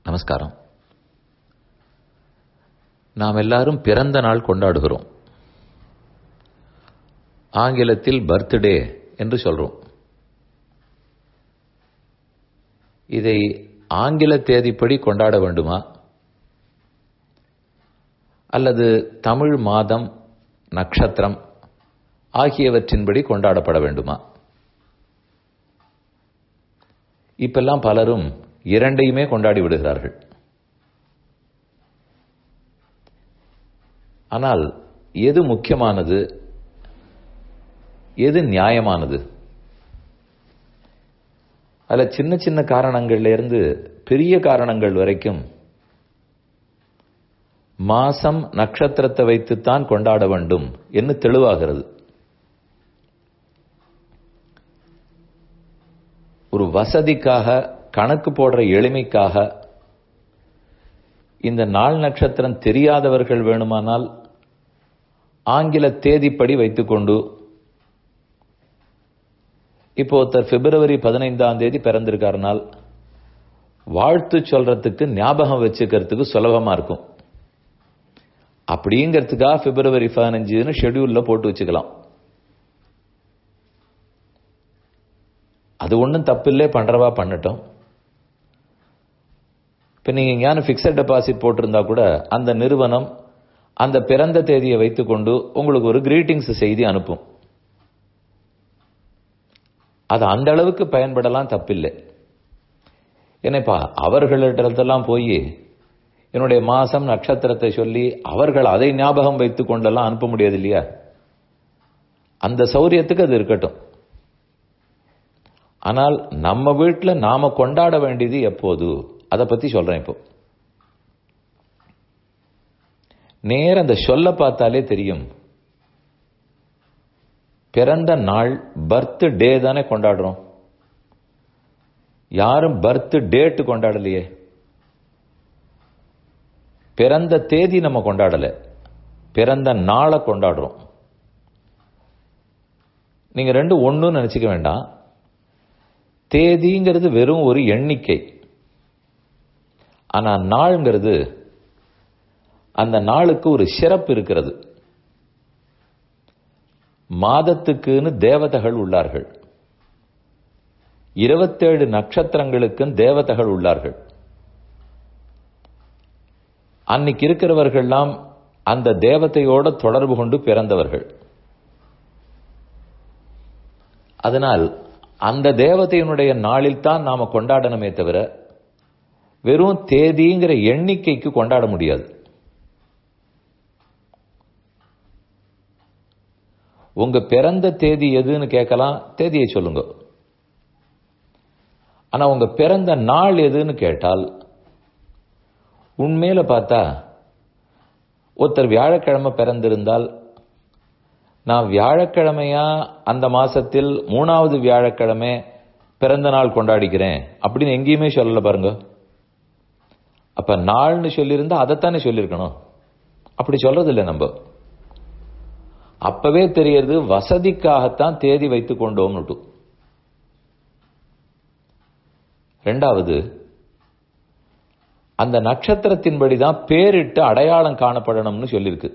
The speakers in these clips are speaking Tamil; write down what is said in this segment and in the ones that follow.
நமஸ்காரம் நாம் எல்லாரும் பிறந்த நாள் கொண்டாடுகிறோம் ஆங்கிலத்தில் பர்த்டே என்று சொல்றோம் இதை ஆங்கில தேதிப்படி கொண்டாட வேண்டுமா அல்லது தமிழ் மாதம் நட்சத்திரம் ஆகியவற்றின்படி கொண்டாடப்பட வேண்டுமா இப்பெல்லாம் பலரும் இரண்டையுமே கொண்டாடி விடுகிறார்கள் ஆனால் எது முக்கியமானது எது நியாயமானது அதில் சின்ன சின்ன காரணங்கள்ல இருந்து பெரிய காரணங்கள் வரைக்கும் மாசம் நட்சத்திரத்தை வைத்துத்தான் கொண்டாட வேண்டும் என்று தெளிவாகிறது ஒரு வசதிக்காக கணக்கு போடுற எளிமைக்காக இந்த நாள் நட்சத்திரம் தெரியாதவர்கள் வேணுமானால் ஆங்கில தேதிப்படி வைத்துக்கொண்டு இப்போ ஒருத்தர் பிப்ரவரி பதினைந்தாம் தேதி பிறந்திருக்காருனால் வாழ்த்து சொல்றதுக்கு ஞாபகம் வச்சுக்கிறதுக்கு சுலபமா இருக்கும் அப்படிங்கிறதுக்காக பிப்ரவரி பதினஞ்சுன்னு ஷெடியூல்ல போட்டு வச்சுக்கலாம் அது ஒன்றும் தப்பில்லே பண்றவா பண்ணட்டும் இப்போ நீங்கள் எங்கேயான ஃபிக்ஸட் டெபாசிட் போட்டிருந்தா கூட அந்த நிறுவனம் அந்த பிறந்த தேதியை வைத்துக்கொண்டு உங்களுக்கு ஒரு கிரீட்டிங்ஸ் செய்தி அனுப்பும் அது அந்த அளவுக்கு பயன்படலாம் தப்பில்லை ஏன்னாப்பா அவர்களிடத்தெல்லாம் போய் என்னுடைய மாசம் நட்சத்திரத்தை சொல்லி அவர்கள் அதை ஞாபகம் வைத்துக் கொண்டெல்லாம் அனுப்ப முடியாது இல்லையா அந்த சௌரியத்துக்கு அது இருக்கட்டும் ஆனால் நம்ம வீட்டில் நாம கொண்டாட வேண்டியது எப்போது அதை பத்தி சொல்றேன் இப்போ நேர அந்த சொல்ல பார்த்தாலே தெரியும் பிறந்த நாள் பர்த் டே தானே கொண்டாடுறோம் யாரும் பர்த் டேட் கொண்டாடலையே பிறந்த தேதி நம்ம கொண்டாடல பிறந்த நாளை கொண்டாடுறோம் நீங்க ரெண்டு ஒன்றும் நினைச்சுக்க வேண்டாம் தேதிங்கிறது வெறும் ஒரு எண்ணிக்கை ஆனா நாள்ங்கிறது அந்த நாளுக்கு ஒரு சிறப்பு இருக்கிறது மாதத்துக்குன்னு தேவதைகள் உள்ளார்கள் இருபத்தேழு நட்சத்திரங்களுக்கும் தேவதைகள் உள்ளார்கள் அன்னைக்கு இருக்கிறவர்கள்லாம் அந்த தேவதையோட தொடர்பு கொண்டு பிறந்தவர்கள் அதனால் அந்த தேவதையினுடைய நாளில் தான் நாம கொண்டாடணுமே தவிர வெறும் தேதிங்கிற எண்ணிக்கைக்கு கொண்டாட முடியாது உங்க பிறந்த தேதி எதுன்னு கேட்கலாம் தேதியை சொல்லுங்க ஆனா உங்க பிறந்த நாள் எதுன்னு கேட்டால் உண்மையில பார்த்தா ஒருத்தர் வியாழக்கிழமை பிறந்திருந்தால் நான் வியாழக்கிழமையா அந்த மாசத்தில் மூணாவது வியாழக்கிழமை பிறந்த நாள் கொண்டாடிக்கிறேன் அப்படின்னு எங்கேயுமே சொல்லல பாருங்க அப்ப நாள்னு சொல்லியிருந்தா அதைத்தானே சொல்லியிருக்கணும் அப்படி சொல்றது இல்லை நம்ம அப்பவே தெரியறது வசதிக்காகத்தான் தேதி வைத்துக் கொண்டோம்னுட்டு ரெண்டாவது அந்த நட்சத்திரத்தின்படி தான் பேரிட்டு அடையாளம் காணப்படணும்னு சொல்லியிருக்கு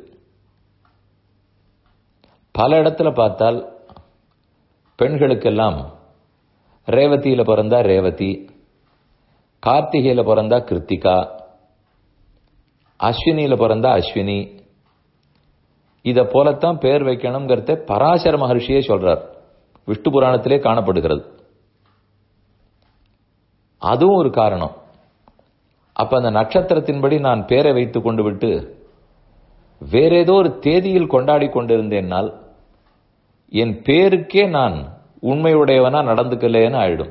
பல இடத்துல பார்த்தால் பெண்களுக்கெல்லாம் ரேவதியில பிறந்தா ரேவதி கார்த்திகையில பிறந்தா கிருத்திகா அஸ்வினியில பிறந்தா அஸ்வினி இத போலத்தான் பேர் வைக்கணுங்கிறத பராசர மகர்ஷியே சொல்றார் விஷ்ணு புராணத்திலே காணப்படுகிறது அதுவும் ஒரு காரணம் அப்ப அந்த நட்சத்திரத்தின்படி நான் பேரை வைத்துக் கொண்டு விட்டு வேற ஏதோ ஒரு தேதியில் கொண்டாடி கொண்டிருந்தேன்னால் என் பேருக்கே நான் உண்மையுடையவனா நடந்துக்கலேன்னு ஆயிடும்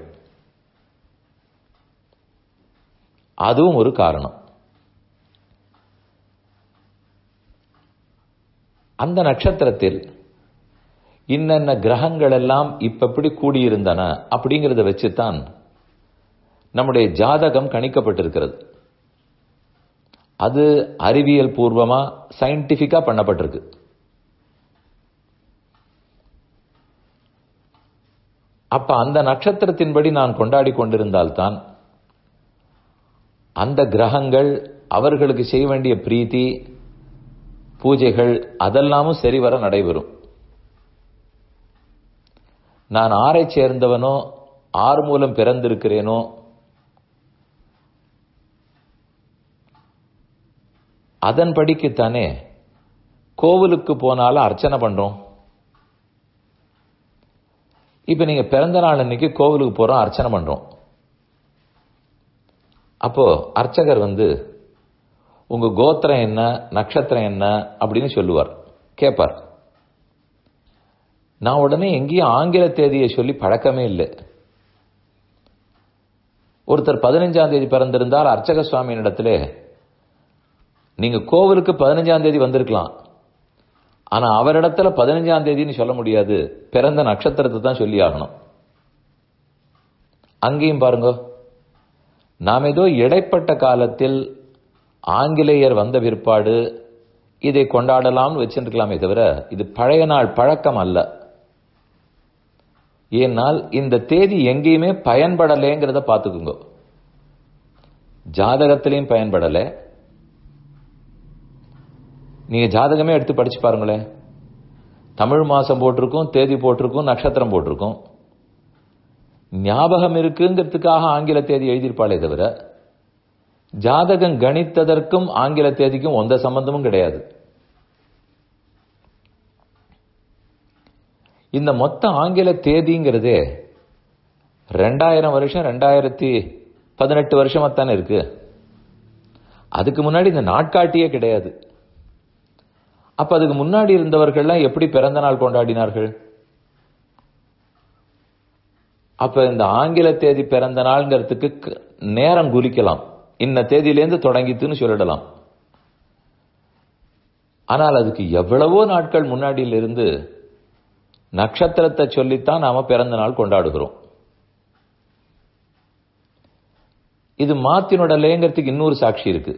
அதுவும் ஒரு காரணம் அந்த நட்சத்திரத்தில் இன்னென்ன கிரகங்கள் எல்லாம் இப்ப எப்படி கூடியிருந்தன அப்படிங்கிறத வச்சுத்தான் நம்முடைய ஜாதகம் கணிக்கப்பட்டிருக்கிறது அது அறிவியல் பூர்வமா சயின்டிபிக்கா பண்ணப்பட்டிருக்கு அப்ப அந்த நட்சத்திரத்தின்படி நான் கொண்டாடி கொண்டிருந்தால்தான் அந்த கிரகங்கள் அவர்களுக்கு செய்ய வேண்டிய பிரீத்தி பூஜைகள் அதெல்லாமும் சரிவர நடைபெறும் நான் ஆரை சேர்ந்தவனோ ஆறு மூலம் பிறந்திருக்கிறேனோ அதன்படிக்குத்தானே கோவிலுக்கு போனாலும் அர்ச்சனை பண்றோம் இப்ப நீங்க பிறந்த நாள் அன்னைக்கு கோவிலுக்கு போறோம் அர்ச்சனை பண்றோம் அப்போ அர்ச்சகர் வந்து உங்க கோத்திரம் என்ன நட்சத்திரம் என்ன அப்படின்னு சொல்லுவார் கேட்பார் நான் உடனே எங்கேயும் ஆங்கில தேதியை சொல்லி பழக்கமே இல்லை ஒருத்தர் பதினஞ்சாம் தேதி பிறந்திருந்தால் அர்ச்சக சுவாமியின் இடத்துல நீங்க கோவிலுக்கு பதினஞ்சாம் தேதி வந்திருக்கலாம் ஆனா அவரிடத்துல பதினஞ்சாம் தேதின்னு சொல்ல முடியாது பிறந்த நட்சத்திரத்தை தான் சொல்லி ஆகணும் அங்கேயும் பாருங்க நாம் ஏதோ இடைப்பட்ட காலத்தில் ஆங்கிலேயர் வந்த பிற்பாடு இதை கொண்டாடலாம்னு வச்சிருக்கலாமே தவிர இது பழைய நாள் பழக்கம் அல்ல ஏனால் இந்த தேதி எங்கேயுமே பயன்படலைங்கிறத பார்த்துக்குங்க ஜாதகத்திலையும் பயன்படலை நீங்க ஜாதகமே எடுத்து படிச்சு பாருங்களேன் தமிழ் மாசம் போட்டிருக்கும் தேதி போட்டிருக்கும் நட்சத்திரம் போட்டிருக்கும் ஞாபகம் இருக்குங்கிறதுக்காக ஆங்கில தேதி எழுதியிருப்பாளே தவிர ஜாதகம் கணித்ததற்கும் ஆங்கில தேதிக்கும் எந்த சம்பந்தமும் கிடையாது இந்த மொத்த ஆங்கில தேதிங்கிறதே ரெண்டாயிரம் வருஷம் ரெண்டாயிரத்தி பதினெட்டு வருஷமா தானே இருக்கு அதுக்கு முன்னாடி இந்த நாட்காட்டியே கிடையாது அப்ப அதுக்கு முன்னாடி இருந்தவர்கள்லாம் எப்படி பிறந்த நாள் கொண்டாடினார்கள் அப்ப இந்த ஆங்கில தேதி பிறந்த நாள்ங்கிறதுக்கு நேரம் குறிக்கலாம் இன்ன தேதியிலேருந்து தொடங்கித்துன்னு சொல்லிடலாம் ஆனால் அதுக்கு எவ்வளவோ நாட்கள் முன்னாடியிலிருந்து நட்சத்திரத்தை சொல்லித்தான் நாம பிறந்த நாள் கொண்டாடுகிறோம் இது மாத்தினுடலேங்கிறதுக்கு இன்னொரு சாட்சி இருக்கு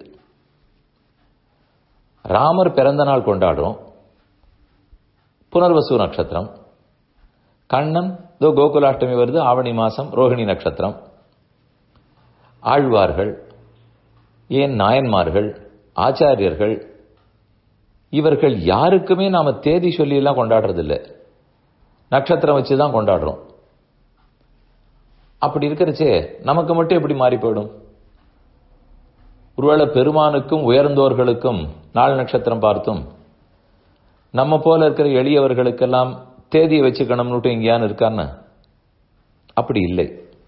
ராமர் பிறந்த நாள் கொண்டாடுறோம் புனர்வசு நட்சத்திரம் கண்ணன் இதோ கோகுலாஷ்டமி வருது ஆவணி மாசம் ரோஹிணி நட்சத்திரம் ஆழ்வார்கள் ஏன் நாயன்மார்கள் ஆச்சாரியர்கள் இவர்கள் யாருக்குமே நாம தேதி சொல்லி எல்லாம் கொண்டாடுறதில்லை நட்சத்திரம் வச்சு தான் கொண்டாடுறோம் அப்படி இருக்கிறச்சே நமக்கு மட்டும் எப்படி மாறி போயிடும் ஒருவேளை பெருமானுக்கும் உயர்ந்தோர்களுக்கும் நாள் நட்சத்திரம் பார்த்தும் நம்ம போல இருக்கிற எளியவர்களுக்கெல்லாம் தேதியை வச்சுக்கணும்னுட்டு எங்கேயான்னு இருக்கான்னு அப்படி இல்லை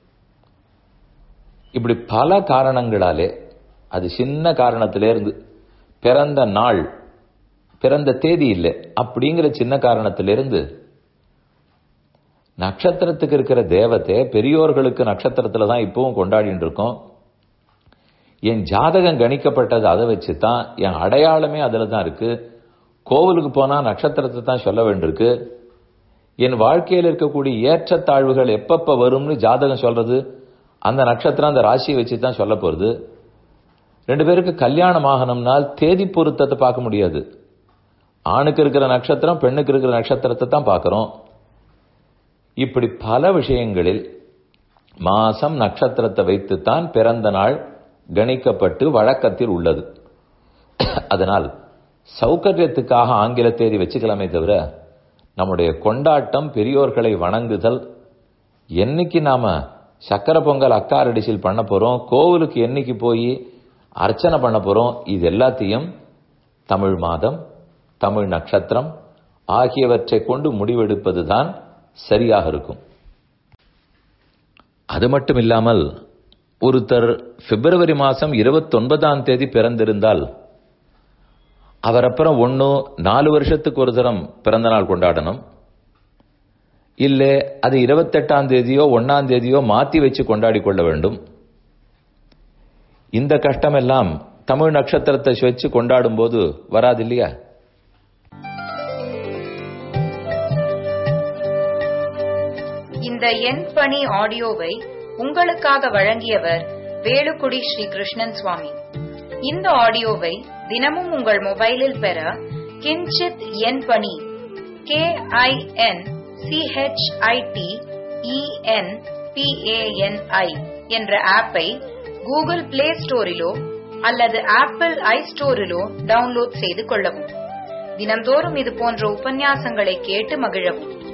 இப்படி பல காரணங்களாலே அது சின்ன காரணத்திலிருந்து பிறந்த நாள் பிறந்த தேதி இல்லை அப்படிங்கிற சின்ன காரணத்திலிருந்து நட்சத்திரத்துக்கு இருக்கிற தேவத்தை பெரியோர்களுக்கு நட்சத்திரத்துல தான் இப்பவும் கொண்டாடிட்டு இருக்கோம் என் ஜாதகம் கணிக்கப்பட்டது அதை வச்சு தான் என் அடையாளமே அதுல தான் இருக்கு கோவிலுக்கு போனா நட்சத்திரத்தை தான் சொல்ல வேண்டியிருக்கு என் வாழ்க்கையில் இருக்கக்கூடிய ஏற்றத்தாழ்வுகள் எப்பப்ப வரும்னு ஜாதகம் சொல்றது அந்த நட்சத்திரம் அந்த ராசியை வச்சு தான் சொல்ல போறது ரெண்டு பேருக்கு கல்யாணம் ஆகணும்னால் தேதி பொருத்தத்தை பார்க்க முடியாது ஆணுக்கு இருக்கிற நட்சத்திரம் பெண்ணுக்கு இருக்கிற நட்சத்திரத்தை தான் பார்க்கிறோம் இப்படி பல விஷயங்களில் மாசம் நட்சத்திரத்தை வைத்துத்தான் பிறந்த நாள் கணிக்கப்பட்டு வழக்கத்தில் உள்ளது அதனால் சௌகரியத்துக்காக ஆங்கில தேதி வச்சுக்கலாமே தவிர நம்முடைய கொண்டாட்டம் பெரியோர்களை வணங்குதல் என்னைக்கு நாம சக்கரை பொங்கல் அக்காரடிசில் பண்ண போறோம் கோவிலுக்கு என்னைக்கு போய் அர்ச்சனை பண்ண போறோம் இது எல்லாத்தையும் தமிழ் மாதம் தமிழ் நட்சத்திரம் ஆகியவற்றை கொண்டு முடிவெடுப்பதுதான் சரியாக இருக்கும் அது மட்டும் இல்லாமல் ஒருத்தர் பிப்ரவரி மாசம் இருபத்தொன்பதாம் தேதி பிறந்திருந்தால் அவர் அப்புறம் ஒன்னு நாலு வருஷத்துக்கு ஒரு தரம் பிறந்த நாள் கொண்டாடணும் இல்ல அது இருபத்தெட்டாம் தேதியோ ஒன்னாம் தேதியோ மாத்தி வச்சு கொண்டாடி கொள்ள வேண்டும் இந்த கஷ்டம் எல்லாம் தமிழ் நட்சத்திரத்தை வச்சு கொண்டாடும் போது வராது இல்லையா இந்த எண் பணி ஆடியோவை உங்களுக்காக வழங்கியவர் வேலுக்குடி ஸ்ரீ கிருஷ்ணன் சுவாமி இந்த ஆடியோவை தினமும் உங்கள் மொபைலில் பெற கிஞ்சித் எண் பணி கே ஐ என் சிஹெச்ஐடி இஎன் பிஏஎன்ஐ என்ற ஆப்பை கூகுள் பிளே ஸ்டோரிலோ அல்லது ஆப்பிள் ஐ ஸ்டோரிலோ டவுன்லோட் செய்து கொள்ளவும் தினம்தோறும் இது போன்ற உபன்யாசங்களை கேட்டு மகிழவும்